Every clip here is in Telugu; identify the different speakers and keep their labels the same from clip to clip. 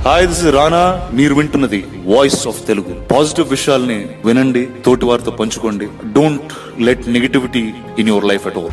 Speaker 1: హాయ్ దిస్ ఇస్ రానా మీరు వింటున్నది వాయిస్ ఆఫ్ తెలుగు పాజిటివ్ విషయాల్ని వినండి తోటి వారితో పంచుకోండి don't let negativity in your life at all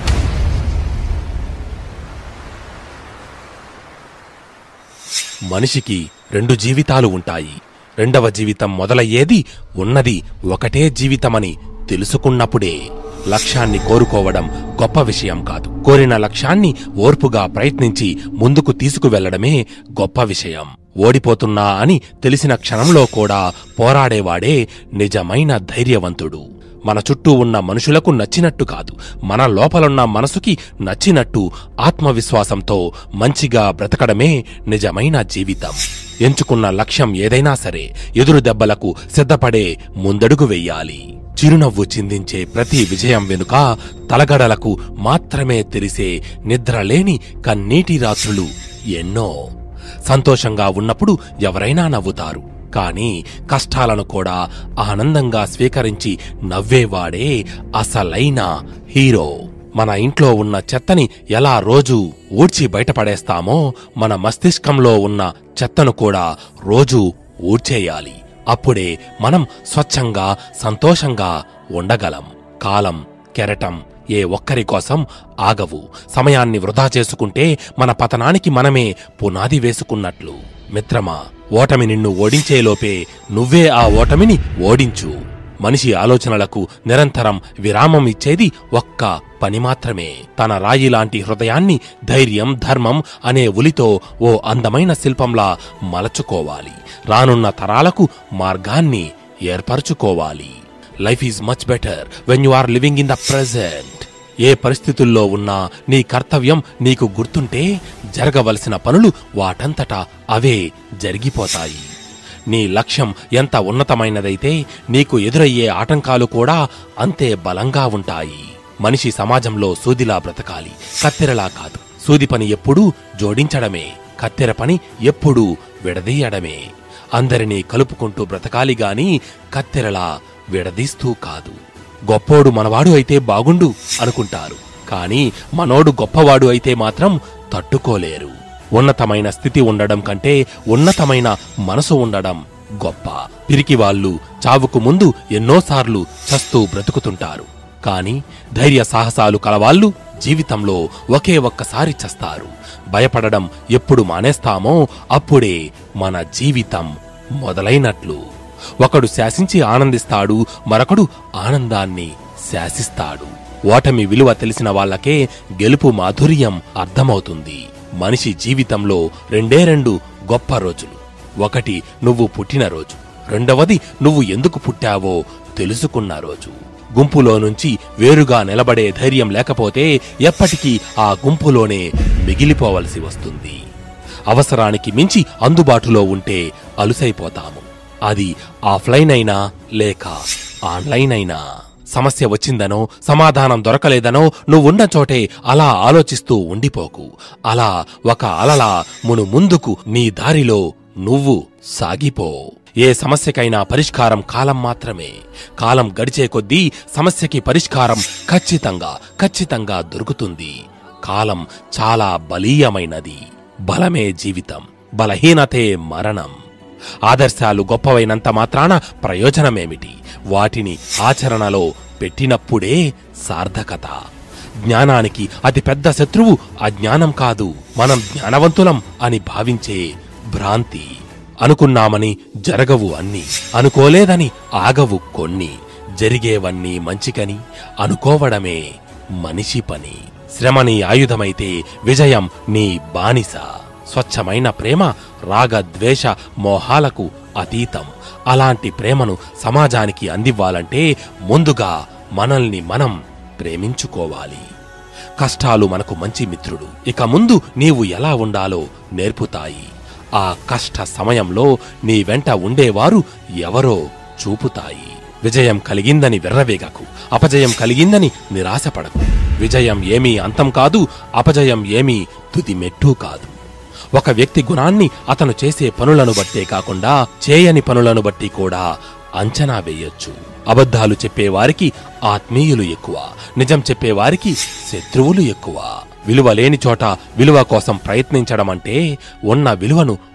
Speaker 2: మనిషికి రెండు జీవితాలు ఉంటాయి రెండవ జీవితం మొదలయ్యేది ఉన్నది ఒకటే జీవితమని తెలుసుకున్నప్పుడే లక్ష్యాన్ని కోరుకోవడం గొప్ప విషయం కాదు కోరిన లక్ష్యాన్ని ఓర్పుగా ప్రయత్నించి ముందుకు తీసుకువెళ్లడమే గొప్ప విషయం ఓడిపోతున్నా అని తెలిసిన క్షణంలో కూడా పోరాడేవాడే నిజమైన ధైర్యవంతుడు మన చుట్టూ ఉన్న మనుషులకు నచ్చినట్టు కాదు మన లోపలున్న మనసుకి నచ్చినట్టు ఆత్మవిశ్వాసంతో మంచిగా బ్రతకడమే నిజమైన జీవితం ఎంచుకున్న లక్ష్యం ఏదైనా సరే ఎదురు దెబ్బలకు సిద్ధపడే ముందడుగు వెయ్యాలి చిరునవ్వు చిందించే ప్రతి విజయం వెనుక తలగడలకు మాత్రమే తెలిసే నిద్రలేని కన్నీటి రాత్రులు ఎన్నో సంతోషంగా ఉన్నప్పుడు ఎవరైనా నవ్వుతారు కానీ కష్టాలను కూడా ఆనందంగా స్వీకరించి నవ్వేవాడే అసలైన హీరో మన ఇంట్లో ఉన్న చెత్తని ఎలా రోజు ఊడ్చి బయటపడేస్తామో మన మస్తిష్కంలో ఉన్న చెత్తను కూడా రోజు ఊడ్చేయాలి అప్పుడే మనం స్వచ్ఛంగా సంతోషంగా ఉండగలం కాలం కెరటం ఏ ఒక్కరి కోసం ఆగవు సమయాన్ని వృధా చేసుకుంటే మన పతనానికి మనమే పునాది వేసుకున్నట్లు మిత్రమా ఓటమి నిన్ను ఓడించేలోపే నువ్వే ఆ ఓటమిని ఓడించు మనిషి ఆలోచనలకు నిరంతరం విరామం ఇచ్చేది ఒక్క పని మాత్రమే తన రాయి లాంటి హృదయాన్ని ధైర్యం ధర్మం అనే ఉలితో ఓ అందమైన శిల్పంలా మలచుకోవాలి రానున్న తరాలకు మార్గాన్ని ఏర్పరచుకోవాలి life is much better when you are living in the present ఏ పరిస్థితుల్లో ఉన్నా నీ కర్తవ్యం నీకు గుర్తుంటే జరగవలసిన పనులు వాటంతటా అవే జరిగిపోతాయి నీ లక్ష్యం ఎంత ఉన్నతమైనదైతే నీకు ఎదురయ్యే ఆటంకాలు కూడా అంతే బలంగా ఉంటాయి మనిషి సమాజంలో సూదిలా బ్రతకాలి కత్తెరలా కాదు సూది పని ఎప్పుడూ జోడించడమే కత్తెర పని ఎప్పుడూ విడదీయడమే అందరినీ కలుపుకుంటూ బ్రతకాలి గాని కత్తెరలా విడదీస్తూ కాదు గొప్పోడు మనవాడు అయితే బాగుండు అనుకుంటారు కాని మనోడు గొప్పవాడు అయితే మాత్రం తట్టుకోలేరు ఉన్నతమైన స్థితి ఉండడం కంటే ఉన్నతమైన మనసు ఉండడం గొప్ప పిరికి వాళ్ళు చావుకు ముందు ఎన్నోసార్లు చస్తూ బ్రతుకుతుంటారు కాని ధైర్య సాహసాలు కలవాళ్ళు జీవితంలో ఒకే ఒక్కసారి చస్తారు భయపడడం ఎప్పుడు మానేస్తామో అప్పుడే మన జీవితం మొదలైనట్లు ఒకడు శాసించి ఆనందిస్తాడు మరొకడు ఆనందాన్ని శాసిస్తాడు ఓటమి విలువ తెలిసిన వాళ్ళకే గెలుపు మాధుర్యం అర్థమవుతుంది మనిషి జీవితంలో రెండే రెండు గొప్ప రోజులు ఒకటి నువ్వు పుట్టిన రోజు రెండవది నువ్వు ఎందుకు పుట్టావో తెలుసుకున్న రోజు గుంపులో నుంచి వేరుగా నిలబడే ధైర్యం లేకపోతే ఎప్పటికీ ఆ గుంపులోనే మిగిలిపోవలసి వస్తుంది అవసరానికి మించి అందుబాటులో ఉంటే అలుసైపోతాము అది ఆఫ్లైన్ అయినా లేక ఆన్లైన్ అయినా సమస్య వచ్చిందనో సమాధానం దొరకలేదనో నువ్వున్న చోటే అలా ఆలోచిస్తూ ఉండిపోకు అలా ఒక అలలా మును ముందుకు నీ దారిలో నువ్వు సాగిపో ఏ సమస్యకైనా పరిష్కారం కాలం మాత్రమే కాలం గడిచే కొద్దీ సమస్యకి పరిష్కారం ఖచ్చితంగా ఖచ్చితంగా దొరుకుతుంది కాలం చాలా బలీయమైనది బలమే జీవితం బలహీనతే మరణం ఆదర్శాలు గొప్పవైనంత మాత్రాన ప్రయోజనమేమిటి వాటిని ఆచరణలో పెట్టినప్పుడే సార్థకత జ్ఞానానికి అతి పెద్ద శత్రువు అజ్ఞానం కాదు మనం జ్ఞానవంతులం అని భావించే భ్రాంతి అనుకున్నామని జరగవు అన్ని అనుకోలేదని ఆగవు కొన్ని జరిగేవన్నీ మంచికని అనుకోవడమే మనిషి పని శ్రమ నీ ఆయుధమైతే విజయం నీ బానిస స్వచ్ఛమైన ప్రేమ రాగ ద్వేష మోహాలకు అతీతం అలాంటి ప్రేమను సమాజానికి అందివ్వాలంటే ముందుగా మనల్ని మనం ప్రేమించుకోవాలి కష్టాలు మనకు మంచి మిత్రుడు ఇక ముందు నీవు ఎలా ఉండాలో నేర్పుతాయి ఆ కష్ట సమయంలో నీ వెంట ఉండేవారు ఎవరో చూపుతాయి విజయం కలిగిందని విర్రవేగకు అపజయం కలిగిందని నిరాశపడకు విజయం ఏమీ అంతం కాదు అపజయం ఏమీ తుది మెట్టు కాదు ఒక వ్యక్తి గుణాన్ని అతను చేసే పనులను బట్టే కాకుండా చేయని పనులను బట్టి కూడా అంచనా వేయొచ్చు అబద్ధాలు చెప్పేవారికి ఆత్మీయులు ఎక్కువ నిజం చెప్పేవారికి శత్రువులు ఎక్కువ విలువ లేని చోట విలువ కోసం ప్రయత్నించడం అంటే ఉన్న విలువను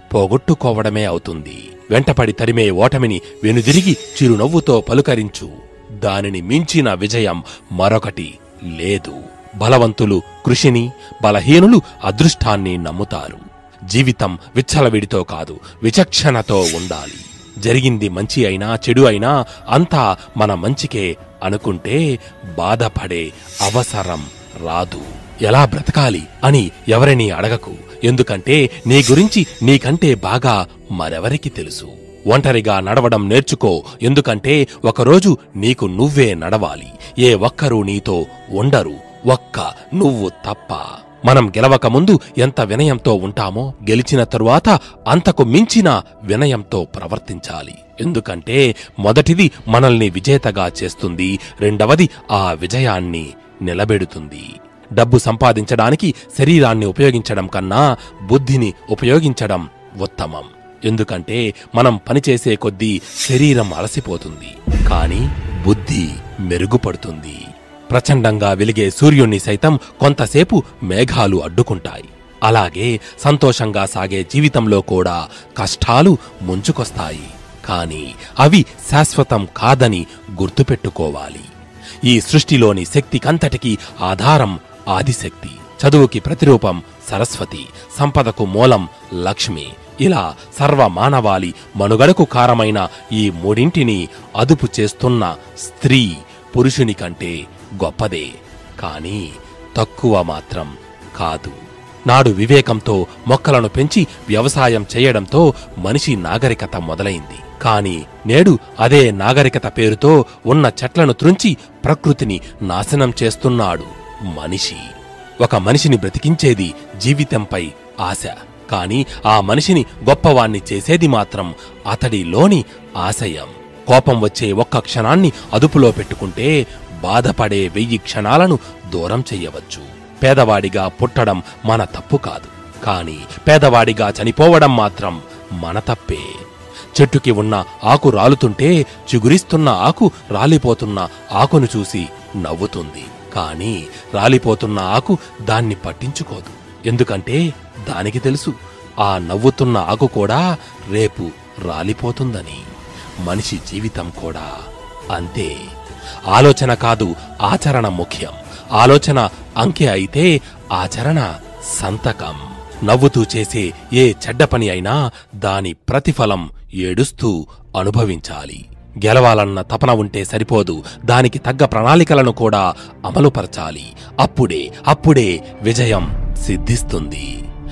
Speaker 2: పోగొట్టుకోవడమే అవుతుంది వెంటపడి తరిమే ఓటమిని వెనుదిరిగి చిరునవ్వుతో పలుకరించు దానిని మించిన విజయం మరొకటి లేదు బలవంతులు కృషిని బలహీనులు అదృష్టాన్ని నమ్ముతారు జీవితం విచ్చలవిడితో కాదు విచక్షణతో ఉండాలి జరిగింది మంచి అయినా చెడు అయినా అంతా మన మంచికే అనుకుంటే బాధపడే అవసరం రాదు ఎలా బ్రతకాలి అని ఎవరిని అడగకు ఎందుకంటే నీ గురించి నీకంటే బాగా మరెవరికి తెలుసు ఒంటరిగా నడవడం నేర్చుకో ఎందుకంటే ఒకరోజు నీకు నువ్వే నడవాలి ఏ ఒక్కరూ నీతో ఉండరు ఒక్క నువ్వు తప్ప మనం గెలవక ముందు ఎంత వినయంతో ఉంటామో గెలిచిన తరువాత అంతకు మించిన వినయంతో ప్రవర్తించాలి ఎందుకంటే మొదటిది మనల్ని విజేతగా చేస్తుంది రెండవది ఆ విజయాన్ని నిలబెడుతుంది డబ్బు సంపాదించడానికి శరీరాన్ని ఉపయోగించడం కన్నా బుద్ధిని ఉపయోగించడం ఉత్తమం ఎందుకంటే మనం పనిచేసే కొద్దీ శరీరం అలసిపోతుంది కానీ బుద్ధి మెరుగుపడుతుంది ప్రచండంగా వెలిగే సూర్యుణ్ణి సైతం కొంతసేపు మేఘాలు అడ్డుకుంటాయి అలాగే సంతోషంగా సాగే జీవితంలో కూడా కష్టాలు ముంచుకొస్తాయి కాని అవి శాశ్వతం కాదని గుర్తుపెట్టుకోవాలి ఈ సృష్టిలోని శక్తికంతటికీ ఆధారం ఆదిశక్తి చదువుకి ప్రతిరూపం సరస్వతి సంపదకు మూలం లక్ష్మి ఇలా సర్వ మానవాళి మనుగడకు కారమైన ఈ మూడింటిని అదుపు చేస్తున్న స్త్రీ పురుషుని కంటే గొప్పదే కాని తక్కువ మాత్రం కాదు నాడు వివేకంతో మొక్కలను పెంచి వ్యవసాయం చేయడంతో మనిషి నాగరికత మొదలైంది కాని నేడు అదే నాగరికత పేరుతో ఉన్న చెట్లను త్రుంచి ప్రకృతిని నాశనం చేస్తున్నాడు మనిషి ఒక మనిషిని బ్రతికించేది జీవితంపై ఆశ కాని ఆ మనిషిని గొప్పవాణ్ణి చేసేది మాత్రం అతడిలోని ఆశయం కోపం వచ్చే ఒక్క క్షణాన్ని అదుపులో పెట్టుకుంటే బాధపడే వెయ్యి క్షణాలను దూరం చెయ్యవచ్చు పేదవాడిగా పుట్టడం మన తప్పు కాదు కాని పేదవాడిగా చనిపోవడం మాత్రం మన తప్పే చెట్టుకి ఉన్న ఆకు రాలుతుంటే చిగురిస్తున్న ఆకు రాలిపోతున్న ఆకును చూసి నవ్వుతుంది కాని రాలిపోతున్న ఆకు దాన్ని పట్టించుకోదు ఎందుకంటే దానికి తెలుసు ఆ నవ్వుతున్న ఆకు కూడా రేపు రాలిపోతుందని మనిషి జీవితం కూడా అంతే ఆలోచన కాదు ఆచరణ ముఖ్యం ఆలోచన అంకె అయితే ఆచరణ సంతకం నవ్వుతూ చేసే ఏ చెడ్డ పని అయినా దాని ప్రతిఫలం ఏడుస్తూ అనుభవించాలి గెలవాలన్న తపన ఉంటే సరిపోదు దానికి తగ్గ ప్రణాళికలను కూడా అమలుపరచాలి అప్పుడే అప్పుడే విజయం సిద్ధిస్తుంది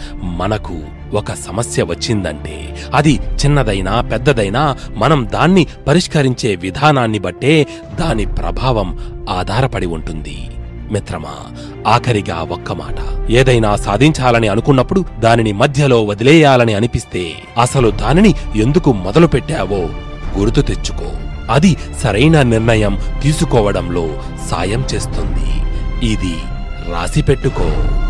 Speaker 2: మనకు ఒక సమస్య వచ్చిందంటే అది చిన్నదైనా పెద్దదైనా మనం దాన్ని పరిష్కరించే విధానాన్ని బట్టే దాని ప్రభావం ఆధారపడి ఉంటుంది మిత్రమా ఆఖరిగా ఒక్క మాట ఏదైనా సాధించాలని అనుకున్నప్పుడు దానిని మధ్యలో వదిలేయాలని అనిపిస్తే అసలు దానిని ఎందుకు మొదలు పెట్టావో గుర్తు తెచ్చుకో అది సరైన నిర్ణయం తీసుకోవడంలో సాయం చేస్తుంది ఇది రాసి పెట్టుకో